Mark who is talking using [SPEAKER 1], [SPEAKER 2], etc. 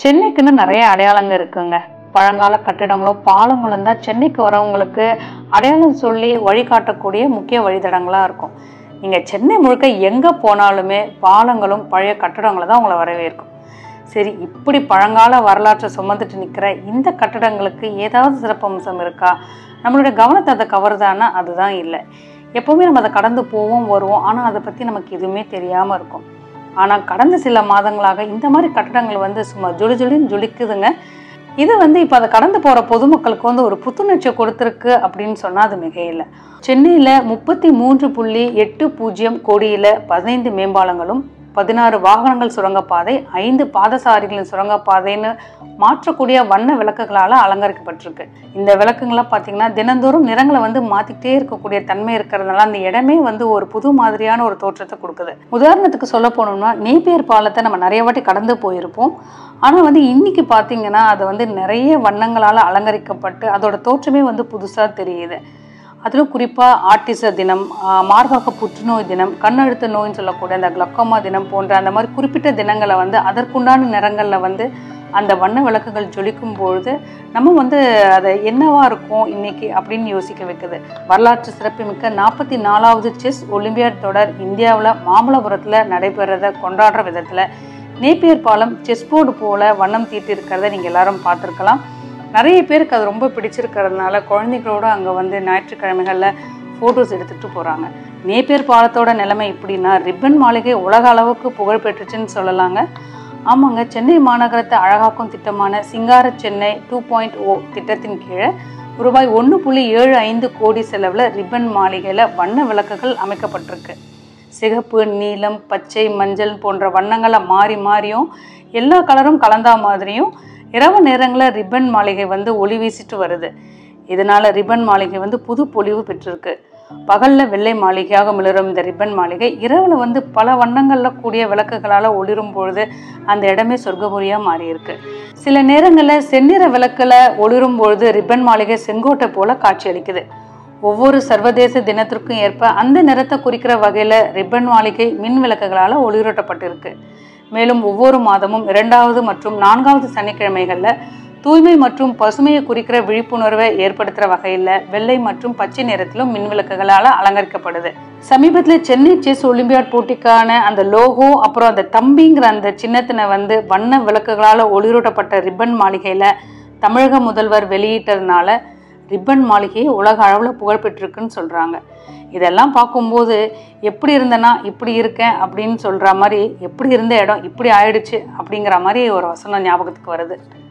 [SPEAKER 1] சென்னைக்குன்னு நிறைய அடையாளங்க இருக்குங்க பழங்கால கட்டிடங்களும் பாலங்களும் தான் சென்னைக்கு வரவங்களுக்கு அடையாளம் சொல்லி வழிகாட்டக்கூடிய முக்கிய வழித்தடங்களாக இருக்கும் நீங்கள் சென்னை முழுக்க எங்கே போனாலுமே பாலங்களும் பழைய கட்டடங்களும் தான் உங்களை வரவேற்கும் சரி இப்படி பழங்கால வரலாற்றை சுமந்துட்டு நிற்கிற இந்த கட்டடங்களுக்கு ஏதாவது சிறப்பம்சம் இருக்கா நம்மளுடைய கவனத்தை அதை கவருதான்னா அதுதான் இல்லை எப்போவுமே நம்ம அதை கடந்து போவோம் வருவோம் ஆனால் அதை பற்றி நமக்கு எதுவுமே தெரியாமல் இருக்கும் ஆனால் கடந்த சில மாதங்களாக இந்த மாதிரி கட்டடங்கள் வந்து சும்மா ஜொலி ஜொலின்னு ஜொலிக்குதுங்க இது வந்து இப்போ அதை கடந்து போகிற பொதுமக்களுக்கு வந்து ஒரு புத்துணர்ச்சியை கொடுத்துருக்கு அப்படின்னு சொன்னால் அது மிகையில்லை சென்னையில் முப்பத்தி மூன்று புள்ளி எட்டு பூஜ்ஜியம் கோடியில் பதினைந்து மேம்பாலங்களும் பதினாறு வாகனங்கள் சுரங்கப்பாதை ஐந்து பாதசாரிகளின் சுரங்கப்பாதைன்னு மாற்றக்கூடிய வண்ண விளக்குகளால் அலங்கரிக்கப்பட்டிருக்கு இந்த விளக்குங்களாம் பார்த்தீங்கன்னா தினந்தோறும் நிறங்களை வந்து மாற்றிக்கிட்டே இருக்கக்கூடிய தன்மை இருக்கிறதுனால அந்த இடமே வந்து ஒரு புது மாதிரியான ஒரு தோற்றத்தை கொடுக்குது உதாரணத்துக்கு சொல்ல போனோம்னா நேப்பியர் பாலத்தை நம்ம நிறைய வாட்டி கடந்து போயிருப்போம் ஆனால் வந்து இன்னைக்கு பார்த்தீங்கன்னா அது வந்து நிறைய வண்ணங்களால் அலங்கரிக்கப்பட்டு அதோட தோற்றமே வந்து புதுசாக தெரியுது அதிலும் குறிப்பாக ஆர்டிச தினம் ஆஹ் மார்பக புற்றுநோய் தினம் கண்ணழுத்த நோய்னு சொல்லக்கூடிய அந்த கிளக்கோமா தினம் போன்ற அந்த மாதிரி குறிப்பிட்ட தினங்களை வந்து அதற்குண்டான நிறங்களில் வந்து அந்த வண்ண விளக்குகள் ஜொலிக்கும் பொழுது நம்ம வந்து அதை என்னவா இருக்கும் இன்னைக்கு அப்படின்னு யோசிக்க வைக்குது வரலாற்று சிறப்புமிக்க நாற்பத்தி நாலாவது செஸ் ஒலிம்பியாட் தொடர் இந்தியாவில் மாமல்லபுரத்தில் நடைபெறதை கொண்டாடுற விதத்தில் நேப்பியர் பாலம் செஸ் போர்டு போல வண்ணம் தீட்டி இருக்கிறத நீங்கள் எல்லாரும் பார்த்துருக்கலாம் நிறைய பேருக்கு அது ரொம்ப பிடிச்சிருக்கிறதுனால குழந்தைகளோட அங்கே வந்து ஞாயிற்றுக்கிழமைகளில் ஃபோட்டோஸ் எடுத்துகிட்டு போகிறாங்க நேப்பியர் பாலத்தோட நிலைமை இப்படின்னா ரிப்பன் மாளிகை உலக அளவுக்கு புகழ் பெற்றுச்சுன்னு சொல்லலாங்க ஆமாங்க சென்னை மாநகரத்தை அழகாக்கும் திட்டமான சிங்கார சென்னை டூ பாயிண்ட் ஓ திட்டத்தின் கீழே ரூபாய் ஒன்று புள்ளி ஏழு ஐந்து கோடி செலவில் ரிப்பன் மாளிகையில் வண்ண விளக்குகள் அமைக்கப்பட்டிருக்கு சிகப்பு நீலம் பச்சை மஞ்சள் போன்ற வண்ணங்களை மாறி மாறியும் எல்லா கலரும் கலந்தா மாதிரியும் இரவு நேரங்களில் ரிப்பன் மாளிகை வந்து ஒளி வீசிட்டு வருது இதனால ரிப்பன் மாளிகை வந்து புது பொலிவு பெற்றிருக்கு பகல்ல வெள்ளை மாளிகையாக மிளரும் இந்த ரிப்பன் மாளிகை இரவுல வந்து பல வண்ணங்கள்ல கூடிய விளக்குகளால ஒளிரும் பொழுது அந்த இடமே சொர்க்கபுரியா மாறி இருக்கு சில நேரங்களில் செந்நிற விளக்குல ஒளிரும் பொழுது ரிப்பன் மாளிகை செங்கோட்டை போல காட்சியளிக்குது ஒவ்வொரு சர்வதேச தினத்திற்கும் ஏற்ப அந்த நிறத்தை குறிக்கிற வகையில் ரிப்பன் மாளிகை மின் விளக்குகளால் ஒளிரூட்டப்பட்டிருக்கு மேலும் ஒவ்வொரு மாதமும் இரண்டாவது மற்றும் நான்காவது சனிக்கிழமைகளில் தூய்மை மற்றும் பசுமையை குறிக்கிற விழிப்புணர்வை ஏற்படுத்துகிற வகையில் வெள்ளை மற்றும் பச்சை நிறத்திலும் மின் விளக்குகளால் அலங்கரிக்கப்படுது சமீபத்தில் சென்னை செஸ் ஒலிம்பியாட் போட்டிக்கான அந்த லோகோ அப்புறம் அந்த தம்பிங்கிற அந்த சின்னத்தினை வந்து வண்ண விளக்குகளால் ஒளிரூட்டப்பட்ட ரிப்பன் மாளிகையில் தமிழக முதல்வர் வெளியிட்டதுனால ரிப்பன் மாளிகை உலக அளவில் புகழ்பெற்றிருக்குன்னு சொல்கிறாங்க இதெல்லாம் பார்க்கும்போது எப்படி இருந்தேன்னா இப்படி இருக்கேன் அப்படின்னு சொல்கிற மாதிரி எப்படி இருந்த இடம் இப்படி ஆயிடுச்சு அப்படிங்கிற மாதிரி ஒரு வசனம் ஞாபகத்துக்கு வருது